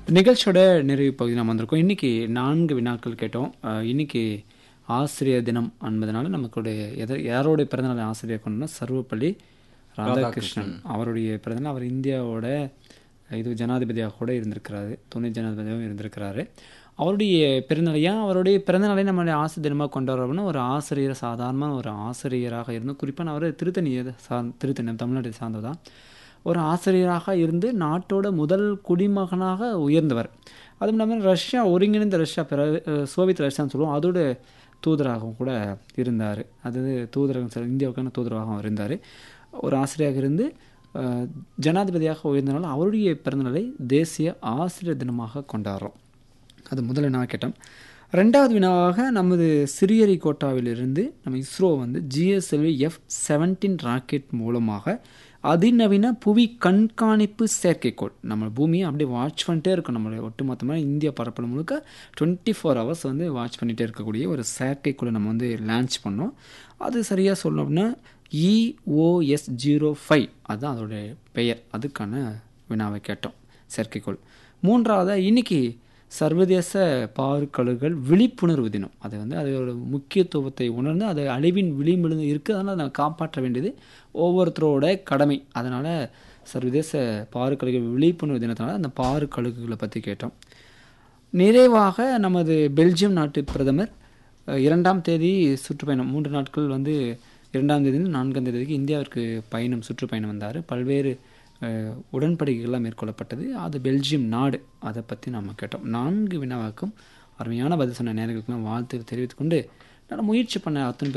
நிகழ்ச்சியோட நிறைவு பகுதி நம்ம வந்திருக்கோம் இன்னைக்கு நான்கு வினாக்கள் கேட்டோம் அஹ், இன்னைக்கு ஆசிரியர் தினம் என்பதனால நமக்குடைய எதை யாரோடைய பிறந்தநாள் ஆசிரியர் கொண்டோம்னா சர்வப்பள்ளி ராதாகிருஷ்ணன் அவருடைய பிறந்தநாள் அவர் இந்தியாவோட இது ஜனாதிபதியாக கூட இருந்திருக்கிறாரு துணை ஜனாதிபதியாகவும் இருந்திருக்கிறாரு அவருடைய பிறந்தநாள் ஏன் அவருடைய பிறந்தநாளை நம்மளுடைய ஆசிரியர் தினமாக கொண்டாடுறோம்னா ஒரு ஆசிரியர் சாதாரணமான ஒரு ஆசிரியராக இருந்து குறிப்பாக நான் அவர் திருத்தணியை சார் திருத்தணி தமிழ்நாட்டை சார்ந்ததான் ஒரு ஆசிரியராக இருந்து நாட்டோட முதல் குடிமகனாக உயர்ந்தவர் அதுவும் இல்லாமல் ரஷ்யா ஒருங்கிணைந்த ரஷ்யா பிற அஹ் சோவியத் ரஷ்யான்னு சொல்லுவோம் அதோட தூதராகவும் கூட இருந்தார் அது தூதரகம் சார் இந்தியாவுக்கான தூதராகவும் இருந்தார் ஒரு ஆசிரியராக இருந்து அஹ், ஜனாதிபதியாக உயர்ந்தனால அவருடைய பிறந்தநாளை தேசிய ஆசிரியர் தினமாக கொண்டாடுறோம் அது முதல் வினாவை கேட்டோம் ரெண்டாவது வினாவாக நமது சிறியரிகோட்டாவிலிருந்து நம்ம இஸ்ரோ வந்து ஜிஎஸ்எல்வி எஃப் செவன்டீன் ராக்கெட் மூலமாக அதிநவீன புவி கண்காணிப்பு செயற்கைக்கோள் நம்ம பூமியை அப்படியே வாட்ச் பண்ணிட்டே இருக்கும் நம்மளுடைய ஒட்டுமொத்தமாக இந்திய பரப்பளவு முழுக்க டுவெண்ட்டி ஃபோர் ஹவர்ஸ் வந்து வாட்ச் பண்ணிகிட்டே இருக்கக்கூடிய ஒரு செயற்கைக்கோளை நம்ம வந்து லான்ச் பண்ணோம் அது சரியாக சொல்லணும்னா இஓஎஸ் ஜீரோ ஃபைவ் அதுதான் அதோடைய பெயர் அதுக்கான வினாவை கேட்டோம் செயற்கைக்கோள் மூன்றாவதாக இன்னைக்கு சர்வதேச பாற்கழுகுகள் விழிப்புணர்வு தினம் அது வந்து அதோட முக்கியத்துவத்தை உணர்ந்து அது அழிவின் விளிம்பிலிருந்து இருக்குது அதனால் அதை காப்பாற்ற வேண்டியது ஒவ்வொருத்தரோட கடமை அதனால் சர்வதேச பாற்கழுகு விழிப்புணர்வு தினத்தினால அந்த பாற்கழுகுகளை பற்றி கேட்டோம் நிறைவாக நமது பெல்ஜியம் நாட்டு பிரதமர் அஹ், இரண்டாம் தேதி சுற்றுப்பயணம் மூன்று நாட்கள் வந்து இரண்டாம் தேதி நான்காம் தேதிக்கு இந்தியாவிற்கு பயணம் சுற்றுப்பயணம் வந்தார் பல்வேறு அஹ், உடன்படிக்கைகள்லாம் மேற்கொள்ளப்பட்டது அது பெல்ஜியம் நாடு அதை பற்றி நம்ம கேட்டோம் நான்கு வினாவாக்கும் அருமையான பதில் சொன்ன நேர்களுக்கெல்லாம் வாழ்த்து தெரிவித்துக்கொண்டு நான் முயற்சி பண்ண அத்தனை பேர்